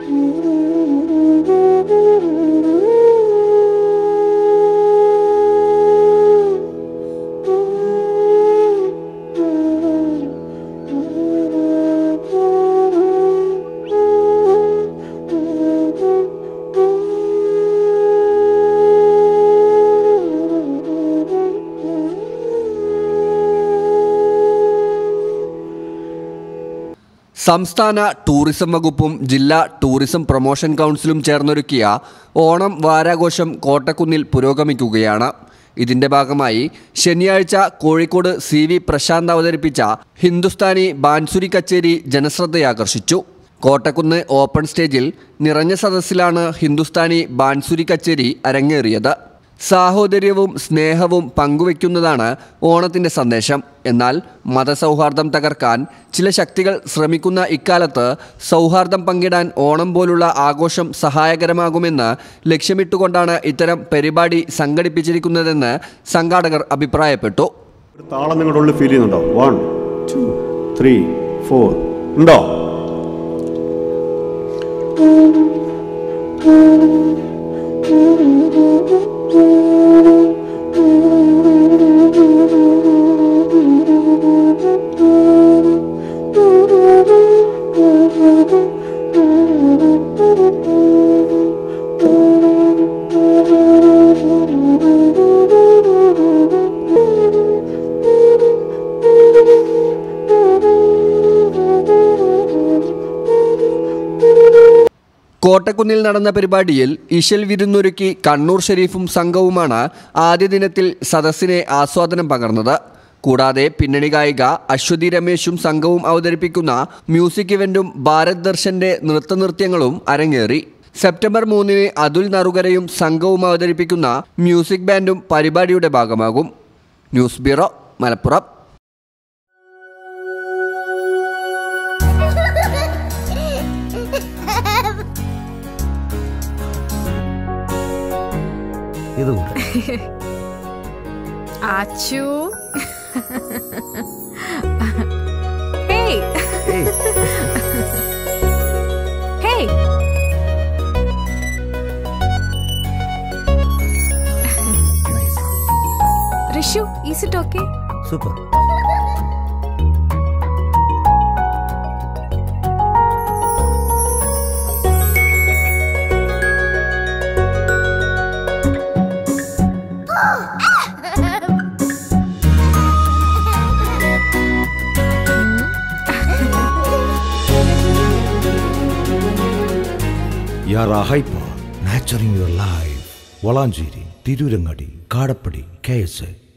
സംസ്ഥാന ടൂറിസം വകുപ്പും ജില്ലാ ടൂറിസം പ്രൊമോഷൻ കൗൺസിലും ചേർന്നൊരുക്കിയ ഓണം വാരാഘോഷം കോട്ടക്കുന്നിൽ പുരോഗമിക്കുകയാണ് ഇതിന്റെ ഭാഗമായി ശനിയാഴ്ച കോഴിക്കോട് സി വി പ്രശാന്ത് അവതരിപ്പിച്ച ഹിന്ദുസ്ഥാനി ബാൻസുരി കച്ചേരി ജനശ്രദ്ധയാകർഷിച്ചു കോട്ടക്കുന്ന് ഓപ്പൺ സ്റ്റേജിൽ നിറഞ്ഞ സദസ്സിലാണ് ഹിന്ദുസ്ഥാനി ബാൻസുരി കച്ചേരി അരങ്ങേറിയത് സാഹോദര്യവും സ്നേഹവും പങ്കുവെക്കുന്നതാണ് ഓണത്തിൻ്റെ സന്ദേശം എന്നാൽ മതസൗഹാർദ്ദം തകർക്കാൻ ചില ശക്തികൾ ശ്രമിക്കുന്ന ഇക്കാലത്ത് സൗഹാർദ്ദം പങ്കിടാൻ ഓണം പോലുള്ള ആഘോഷം സഹായകരമാകുമെന്ന് ലക്ഷ്യമിട്ടുകൊണ്ടാണ് ഇത്തരം പരിപാടി സംഘടിപ്പിച്ചിരിക്കുന്നതെന്ന് സംഘാടകർ അഭിപ്രായപ്പെട്ടു ഒരു താളം നിങ്ങളുടെ ഉള്ളിൽ ഫീൽ ചെയ്യുന്നുണ്ടോ വൺ ടു ത്രീ ഫോർ ഉണ്ടോ കോട്ടക്കുന്നിൽ നടന്ന പരിപാടിയിൽ ഇശൽ വിരുന്നൊരുക്കി കണ്ണൂർ ഷെരീഫും സംഘവുമാണ് ആദ്യ ദിനത്തിൽ സദസ്സിനെ ആസ്വാദനം പകർന്നത് കൂടാതെ പിന്നണി ഗായിക അശ്വതി രമേശും സംഘവും അവതരിപ്പിക്കുന്ന മ്യൂസിക് ഇവന്റും ഭാരത് ദർശന്റെ നൃത്തനൃത്യങ്ങളും അരങ്ങേറി സെപ്റ്റംബർ മൂന്നിന് അതുൽ നറുകരയും സംഘവും അവതരിപ്പിക്കുന്ന മ്യൂസിക് ബാൻഡും പരിപാടിയുടെ ഭാഗമാകും ന്യൂസ് ബ്യൂറോ മലപ്പുറം ഇത് കൂടെ ആച്ചു hey hey hey Rishu is it okay super യാർ hyper nurturing your life Valanchery Tirurangadi Kadappadi K S